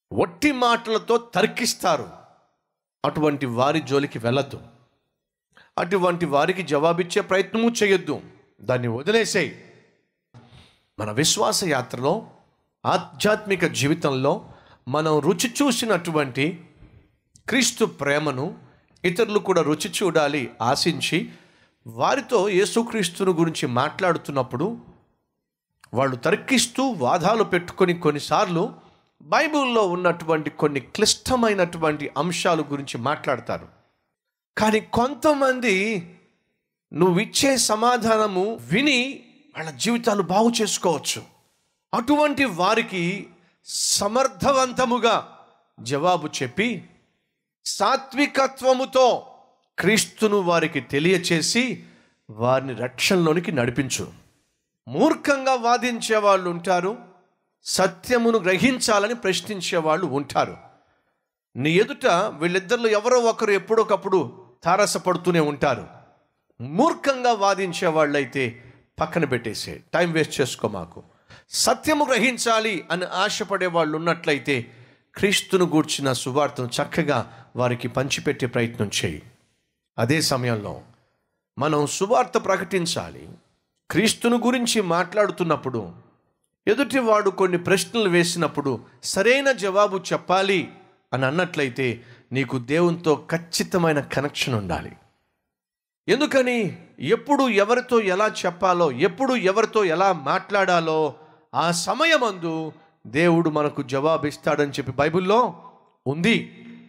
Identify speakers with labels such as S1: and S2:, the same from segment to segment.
S1: ఒట్టి మాటలతో తర్కిస్తారు అటువంటి వారి జోలికి వెళ్ళద్దు అటువంటి వారికి జవాబిచ్చే ప్రయత్నము చేయొద్దు దాన్ని వదిలేసేయి మన విశ్వాస యాత్రలో ఆధ్యాత్మిక జీవితంలో మనం రుచి చూసినటువంటి క్రీస్తు ప్రేమను ఇతరులు కూడా రుచి చూడాలి ఆశించి వారితో యేసుక్రీస్తుని గురించి మాట్లాడుతున్నప్పుడు వాళ్ళు తర్కిస్తూ వాదాలు పెట్టుకొని కొన్నిసార్లు బైబిల్లో ఉన్నటువంటి కొన్ని క్లిష్టమైనటువంటి అంశాల గురించి మాట్లాడతారు కానీ కొంతమంది నువ్విచ్చే సమాధానము విని వాళ్ళ జీవితాలు బాగు చేసుకోవచ్చు అటువంటి వారికి సమర్థవంతముగా జవాబు చెప్పి సాత్వికత్వముతో క్రీస్తును వారికి తెలియచేసి వారిని రక్షణలోనికి నడిపించు మూర్ఖంగా వాదించే వాళ్ళు ఉంటారు సత్యమును గ్రహించాలని ప్రశ్నించే వాళ్ళు ఉంటారు నీ ఎదుట వీళ్ళిద్దరిలో ఎవరో ఒకరు ఎప్పుడొకప్పుడు తారసపడుతూనే ఉంటారు మూర్ఖంగా వాదించే వాళ్ళైతే పక్కన పెట్టేసే టైం వేస్ట్ చేసుకో మాకు సత్యము గ్రహించాలి అని ఆశపడే వాళ్ళు ఉన్నట్లయితే క్రీస్తును గూర్చిన సువార్తను చక్కగా వారికి పంచిపెట్టే ప్రయత్నం చేయి అదే సమయంలో మనం సువార్త ప్రకటించాలి క్రీస్తును గురించి మాట్లాడుతున్నప్పుడు ఎదుటివాడు కొన్ని ప్రశ్నలు వేసినప్పుడు సరైన జవాబు చెప్పాలి అని అన్నట్లయితే నీకు దేవునితో ఖచ్చితమైన కనెక్షన్ ఉండాలి ఎందుకని ఎప్పుడు ఎవరితో ఎలా చెప్పాలో ఎప్పుడు ఎవరితో ఎలా మాట్లాడాలో ఆ సమయమందు దేవుడు మనకు జవాబిస్తాడని చెప్పి బైబిల్లో ఉంది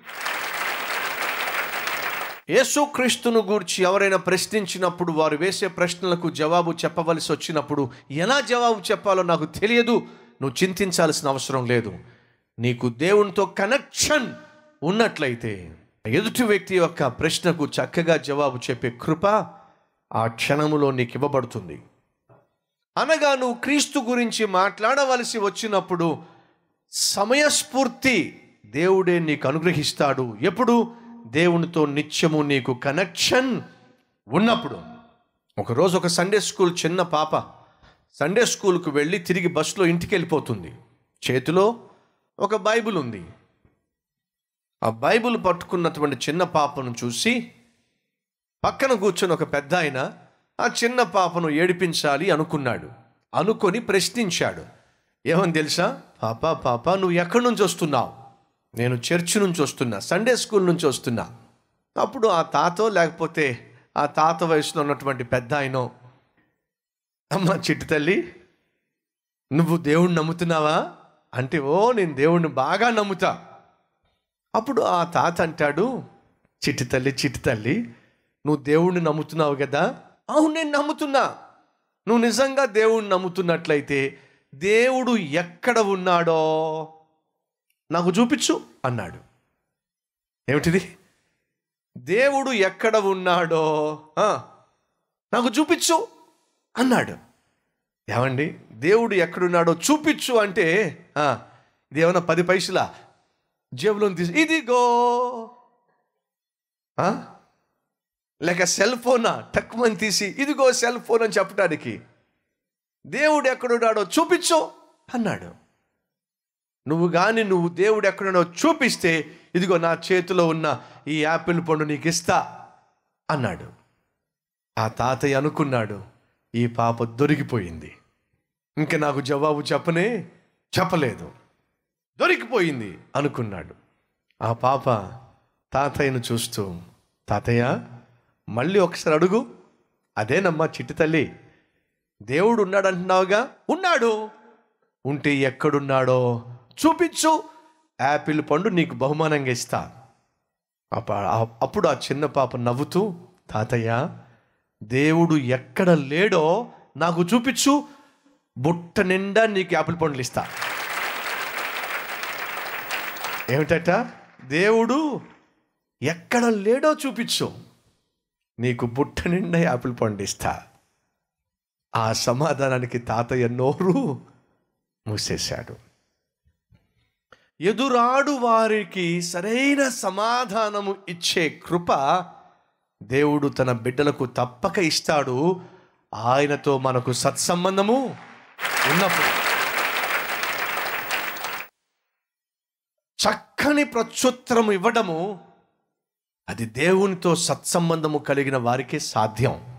S1: యేసుక్రీస్తును గూర్చి ఎవరైనా ప్రశ్నించినప్పుడు వారు వేసే ప్రశ్నలకు జవాబు చెప్పవలసి వచ్చినప్పుడు ఎలా జవాబు చెప్పాలో నాకు తెలియదు నువ్వు చింతించాల్సిన అవసరం లేదు నీకు దేవునితో కనెక్షన్ ఉన్నట్లయితే ఎదుటి వ్యక్తి యొక్క ప్రశ్నకు చక్కగా జవాబు చెప్పే కృప ఆ క్షణములో నీకు ఇవ్వబడుతుంది అనగా నువ్వు క్రీస్తు గురించి మాట్లాడవలసి వచ్చినప్పుడు సమయస్ఫూర్తి దేవుడే నీకు అనుగ్రహిస్తాడు ఎప్పుడు దేవునితో నిత్యము నీకు కనెక్షన్ ఉన్నప్పుడు ఒకరోజు ఒక సండే స్కూల్ చిన్న పాప సండే స్కూల్కు వెళ్ళి తిరిగి బస్సులో ఇంటికి వెళ్ళిపోతుంది చేతిలో ఒక బైబిల్ ఉంది ఆ బైబిల్ పట్టుకున్నటువంటి చిన్న పాపను చూసి పక్కన కూర్చొని ఒక పెద్ద ఆయన ఆ చిన్న పాపను ఏడిపించాలి అనుకున్నాడు అనుకొని ప్రశ్నించాడు ఏమని తెలుసా పాప పాప నువ్వు ఎక్కడి నుంచి వస్తున్నావు నేను చర్చ్ నుంచి వస్తున్నా సండే స్కూల్ నుంచి వస్తున్నా అప్పుడు ఆ తాతో లేకపోతే ఆ తాత వయసులో ఉన్నటువంటి పెద్ద ఆయనో అమ్మ చిట్టి తల్లి నువ్వు దేవుణ్ణి నమ్ముతున్నావా అంటే ఓ నేను దేవుణ్ణి బాగా నమ్ముతా అప్పుడు ఆ తాత అంటాడు చిట్టి తల్లి చిట్టి తల్లి నువ్వు దేవుణ్ణి నమ్ముతున్నావు కదా అవును నేను నమ్ముతున్నా నువ్వు నిజంగా దేవుణ్ణి నమ్ముతున్నట్లయితే దేవుడు ఎక్కడ ఉన్నాడో నాకు చూపించు అన్నాడు ఏమిటిది దేవుడు ఎక్కడ ఉన్నాడో ఆ, నాకు చూపించు అన్నాడు ఏమండి దేవుడు ఎక్కడున్నాడో చూపించు అంటే ఆ, ఇదేమన్నా పది పైసలా జేబులో తీసి ఇదిగో ఆ? లేక సెల్ ఫోనా టక్కుమని తీసి ఇదిగో సెల్ ఫోన్ అని చెప్పడానికి దేవుడు ఎక్కడున్నాడో చూపించు అన్నాడు నువ్వు కానీ నువ్వు దేవుడు ఎక్కడున్నాడో చూపిస్తే ఇదిగో నా చేతిలో ఉన్న ఈ యాపిల్ పండు నీకు ఇస్తా అన్నాడు ఆ తాతయ్య అనుకున్నాడు ఈ పాప దొరికిపోయింది ఇంకా నాకు జవాబు చెప్పనే చెప్పలేదు దొరికిపోయింది అనుకున్నాడు ఆ పాప తాతయ్యను చూస్తూ తాతయ్య మళ్ళీ ఒకసారి అడుగు అదేనమ్మా చిట్టి తల్లి దేవుడు ఉన్నాడు అంటున్నావుగా ఉన్నాడు ఉంటే ఎక్కడున్నాడో చూపించు యాపిల్ పండు నీకు బహుమానంగా ఇస్తా అప్ప- ఆ- అప్పుడు ఆ చిన్న పాప నవ్వుతూ తాతయ్య దేవుడు ఎక్కడ లేడో నాకు చూపించు బుట్ట నిండా నీకు యాపిల్ పండ్లు ఇస్తా ఏమిటట దేవుడు ఎక్కడ లేడో చూపించు నీకు బుట్ట నిండా యాపిల్ పండు ఇస్తా ఆ సమాధానానికి తాతయ్య నోరు మూసేశాడు ఎదురాడు వారికి సరైన సమాధానము ఇచ్చే కృప దేవుడు తన బిడ్డలకు తప్పక ఇస్తాడు ఆయనతో మనకు సత్సంబంధము ఉన్నప్పుడు చక్కని ప్రత్యుత్తరం ఇవ్వడము అది దేవునితో సత్సంబంధము కలిగిన వారికే సాధ్యం